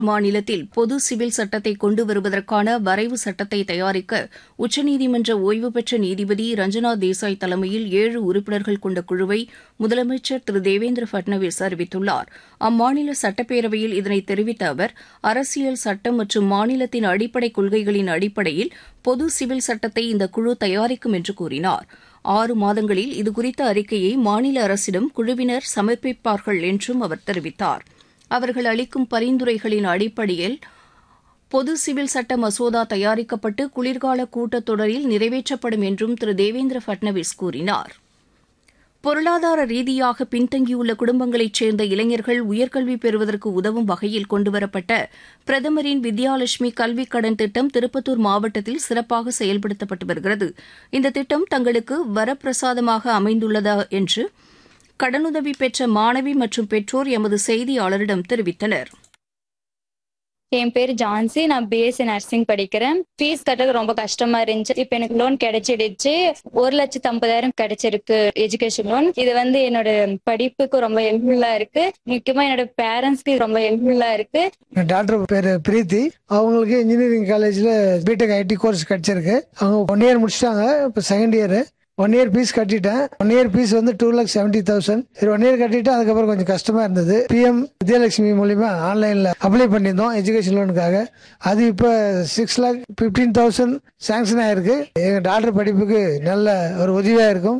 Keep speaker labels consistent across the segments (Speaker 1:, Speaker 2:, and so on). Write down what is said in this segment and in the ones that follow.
Speaker 1: மாநிலத்தில் பொது சிவில் சட்டத்தை கொண்டு வருவதற்கான வரைவு சட்டத்தை தயாரிக்க உச்சநீதிமன்ற ஓய்வு பெற்ற நீதிபதி ரஞ்சனா தேசாய் தலைமையில் ஏழு உறுப்பினர்கள் கொண்ட குழுவை முதலமைச்சர் திரு தேவேந்திர பட்னவிஸ் அறிவித்துள்ளார் அம்மாநில சட்டப்பேரவையில் இதனை தெரிவித்த அவர் அரசியல் சட்டம் மற்றும் மாநிலத்தின் அடிப்படை கொள்கைகளின் அடிப்படையில் பொது சிவில் சட்டத்தை இந்த குழு தயாரிக்கும் என்று கூறினார் ஆறு மாதங்களில் இதுகுறித்த அறிக்கையை மாநில அரசிடம் குழுவினர் சமர்ப்பிப்பார்கள் என்றும் அவர் தெரிவித்தார் அவர்கள் அளிக்கும் பரிந்துரைகளின் அடிப்படையில் பொது சிவில் சட்ட மசோதா தயாரிக்கப்பட்டு குளிர்கால கூட்டத்தொடரில் நிறைவேற்றப்படும் என்றும் திரு தேவேந்திர பட்னவிஸ் கூறினார் பொருளாதார ரீதியாக பின்தங்கியுள்ள குடும்பங்களைச் சேர்ந்த இளைஞர்கள் உயர்கல்வி பெறுவதற்கு உதவும் வகையில் கொண்டுவரப்பட்ட பிரதமரின் வித்யாலட்சுமி கல்விக் கடன் திட்டம் திருப்பத்தூர் மாவட்டத்தில் சிறப்பாக செயல்படுத்தப்பட்டு வருகிறது இந்த திட்டம் தங்களுக்கு வரப்பிரசாதமாக அமைந்துள்ளதா என்று கடனுதவி பெற்ற மாணவி மற்றும் பெற்றோர் எமது செய்தியாளரிடம் தெரிவித்தனர்
Speaker 2: என் பேர் ஜான்சி நான் பிஎஸ்சி நர்சிங் படிக்கிறேன் ஃபீஸ் கட்டுறது ரொம்ப கஷ்டமா இருந்துச்சு இப்ப எனக்கு லோன் கிடைச்சிடுச்சு ஒரு லட்சத்து ஐம்பதாயிரம் கிடைச்சிருக்கு எஜுகேஷன் லோன் இது வந்து என்னோட படிப்புக்கு ரொம்ப ஹெல்ப்ஃபுல்லா இருக்கு முக்கியமா என்னோட பேரண்ட்ஸ்க்கு ரொம்ப ஹெல்ப்ஃபுல்லா இருக்கு
Speaker 3: டாக்டர் பேரு பிரீத்தி அவங்களுக்கு இன்ஜினியரிங் காலேஜ்ல பிடெக் ஐடி கோர்ஸ் கிடைச்சிருக்கு அவங்க ஒன் இயர் முடிச்சிட்டாங்க இப்போ second year one year fees கட்டிட்டேன் ஒன் இயர் ஃபீஸ் வந்து டூ லேக் செவன்டி தௌசண்ட் சரி ஒன் இயர் கட்டிட்டு அதுக்கப்புறம் கொஞ்சம் கஷ்டமா இருந்தது பிஎம் வித்யாலட்சுமி மூலியமா ஆன்லைன்ல அப்ளை பண்ணியிருந்தோம் எஜுகேஷன் லோனுக்காக அது இப்போ six lakh fifteen thousand sanction ஆயிருக்கு எங்க டாக்டர் படிப்புக்கு நல்ல ஒரு உதவியா இருக்கும்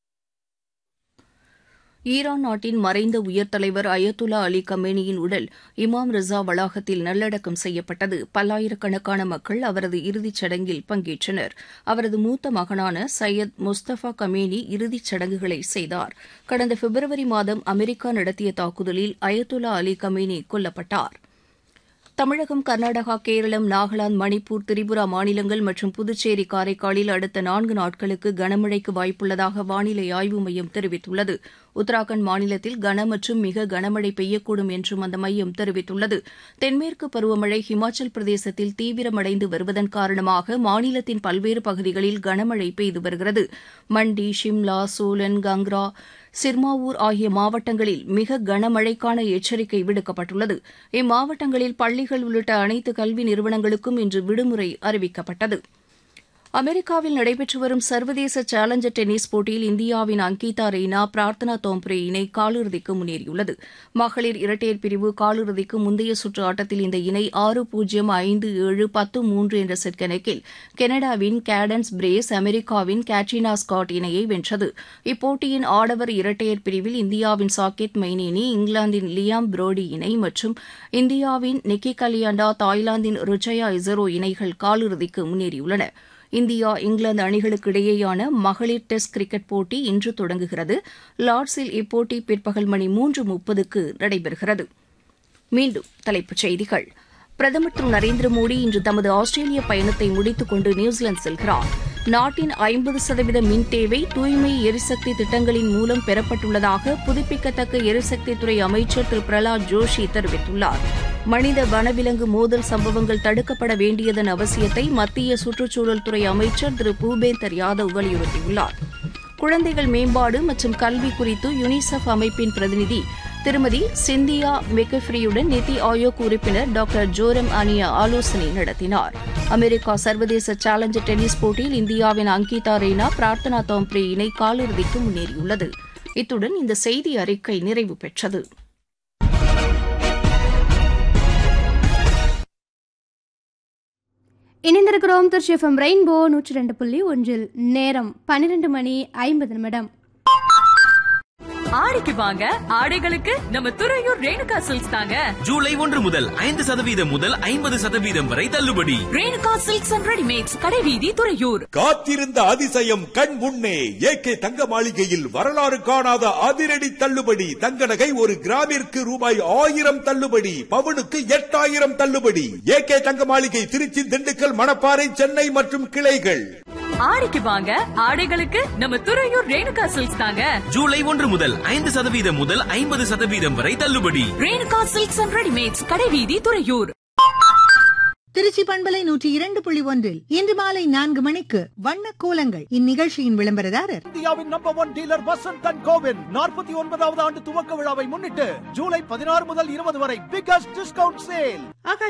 Speaker 1: ஈரான் நாட்டின் மறைந்த உயர் தலைவர் அயத்துல்லா அலி கமேனியின் உடல் இமாம் ரிசா வளாகத்தில் நல்லடக்கம் செய்யப்பட்டது பல்லாயிரக்கணக்கான மக்கள் அவரது இறுதிச் சடங்கில் பங்கேற்றனர் அவரது மூத்த மகனான சையத் முஸ்தபா கமேனி இறுதிச் சடங்குகளை செய்தார் கடந்த பிப்ரவரி மாதம் அமெரிக்கா நடத்திய தாக்குதலில் அயத்துல்லா அலி கமேனி கொல்லப்பட்டார் தமிழகம் கர்நாடகா கேரளம் நாகாலாந்து மணிப்பூர் திரிபுரா மாநிலங்கள் மற்றும் புதுச்சேரி காரைக்காலில் அடுத்த நான்கு நாட்களுக்கு கனமழைக்கு வாய்ப்புள்ளதாக வானிலை ஆய்வு மையம் தெரிவித்துள்ளது உத்தராகண்ட் மாநிலத்தில் கன மற்றும் மிக கனமழை பெய்யக்கூடும் என்றும் அந்த மையம் தெரிவித்துள்ளது தென்மேற்கு பருவமழை ஹிமாச்சல் பிரதேசத்தில் தீவிரமடைந்து வருவதன் காரணமாக மாநிலத்தின் பல்வேறு பகுதிகளில் கனமழை பெய்து வருகிறது மண்டி ஷிம்லா சோலன் கங்ரா சிர்மாவூர் ஆகிய மாவட்டங்களில் மிக கனமழைக்கான எச்சரிக்கை விடுக்கப்பட்டுள்ளது இம்மாவட்டங்களில் பள்ளிகள் உள்ளிட்ட அனைத்து கல்வி நிறுவனங்களுக்கும் இன்று விடுமுறை அறிவிக்கப்பட்டது அமெரிக்காவில் நடைபெற்று வரும் சர்வதேச சேலஞ்சர் டென்னிஸ் போட்டியில் இந்தியாவின் அங்கிதா ரெய்னா பிரார்த்தனா தோம்ப்ரே இணை காலிறுதிக்கு முன்னேறியுள்ளது மகளிர் இரட்டையர் பிரிவு காலிறுதிக்கு முந்தைய சுற்று ஆட்டத்தில் இந்த இணை ஆறு பூஜ்ஜியம் ஐந்து ஏழு பத்து மூன்று என்ற செட் கணக்கில் கனடாவின் கேடன்ஸ் பிரேஸ் அமெரிக்காவின் கேட்ரினா ஸ்காட் இணையை வென்றது இப்போட்டியின் ஆடவர் இரட்டையர் பிரிவில் இந்தியாவின் சாகேத் மைனேனி இங்கிலாந்தின் லியாம் புரோடி இணை மற்றும் இந்தியாவின் நிக்கி கலியாண்டா தாய்லாந்தின் ருச்சயா இசரோ இணைகள் காலிறுதிக்கு முன்னேறியுள்ளன இந்தியா இங்கிலாந்து அணிகளுக்கு இடையேயான மகளிர் டெஸ்ட் கிரிக்கெட் போட்டி இன்று தொடங்குகிறது லார்ட்ஸில் இப்போட்டி பிற்பகல் மணி மூன்று முப்பதுக்கு நடைபெறுகிறது மீண்டும் தலைப்புச் செய்திகள் பிரதமர் திரு நரேந்திர மோடி இன்று தமது ஆஸ்திரேலிய பயணத்தை முடித்துக் கொண்டு நியூசிலாந்து செல்கிறார் நாட்டின் ஐம்பது சதவீத மின் தேவை தூய்மை எரிசக்தி திட்டங்களின் மூலம் பெறப்பட்டுள்ளதாக புதுப்பிக்கத்தக்க எரிசக்தித்துறை அமைச்சர் திரு பிரலாத் ஜோஷி தெரிவித்துள்ளார் மனித வனவிலங்கு மோதல் சம்பவங்கள் தடுக்கப்பட வேண்டியதன் அவசியத்தை மத்திய சுற்றுச்சூழல் துறை அமைச்சர் திரு பூபேந்தர் யாதவ் வலியுறுத்தியுள்ளார் குழந்தைகள் மேம்பாடு மற்றும் கல்வி குறித்து யுனிசெஃப் அமைப்பின் பிரதிநிதி திருமதி சிந்தியா மெக்கஃப்ரியுடன் நித்தி ஆயோக் உறுப்பினர் டாக்டர் ஜோரம் அனியா ஆலோசனை நடத்தினார் அமெரிக்கா சர்வதேச சேலஞ்சர் டென்னிஸ் போட்டியில் இந்தியாவின் அங்கிதா ரெய்னா பிரார்த்தனா தோம்ப்ரே இணை காலிறுதிக்கு முன்னேறியுள்ளது இத்துடன் இந்த செய்தி அறிக்கை நிறைவு பெற்றது
Speaker 4: இணைந்திருக்கிறோம் திருச்சி எஃப்எம் ரெயின்போ நூற்றி ரெண்டு புள்ளி ஒன்றில் நேரம் பன்னிரெண்டு மணி ஐம்பது நிமிடம்
Speaker 5: ஆடிக்கு வாங்க ஆடைகளுக்கு நம்ம துறையூர் ரேணுகா சில்க்ஸ் தாங்க
Speaker 6: ஜூலை ஒன்று முதல் ஐந்து சதவீதம் முதல் ஐம்பது சதவீதம் வரை தள்ளுபடி
Speaker 5: ரேணுகா சில்க்ஸ் அண்ட் ரெடிமேட்ஸ் கடைவீதி துறையூர்
Speaker 7: காத்திருந்த அதிசயம் கண் முன்னே ஏகே தங்க மாளிகையில் வரலாறு காணாத அதிரடி தள்ளுபடி தங்க நகை ஒரு கிராமிற்கு ரூபாய் ஆயிரம் தள்ளுபடி பவுனுக்கு எட்டாயிரம் தள்ளுபடி ஏகே தங்க மாளிகை திருச்சி திண்டுக்கல் மணப்பாறை சென்னை மற்றும் கிளைகள்
Speaker 5: ஆடிக்கு வாங்க ஆடைகளுக்கு நம்ம துறையூர் ரேணுகா சில்க்ஸ் தாங்க
Speaker 6: ஜூலை ஒன்று முதல் ஐந்து சதவீதம் முதல் ஐம்பது சதவீதம் வரை தள்ளுபடி
Speaker 5: ரேணுகா சில்க்ஸ் அண்ட் ரெடிமேட்ஸ் கடைவீதி துறையூர்
Speaker 8: திருச்சி பண்பலை நூற்றி இரண்டு புள்ளி ஒன்றில் இன்று மாலை நான்கு மணிக்கு வண்ண கோலங்கள் இந்நிகழ்ச்சியின் விளம்பரதாரர்
Speaker 9: இந்தியாவின் number one dealer Vasanth and கோவின் நாற்பத்தி ஒன்பதாவது ஆண்டு துவக்க விழாவை முன்னிட்டு ஜூலை பதினாறு முதல் இருபது வரை பிகஸ்ட் டிஸ்கவுண்ட் சேல்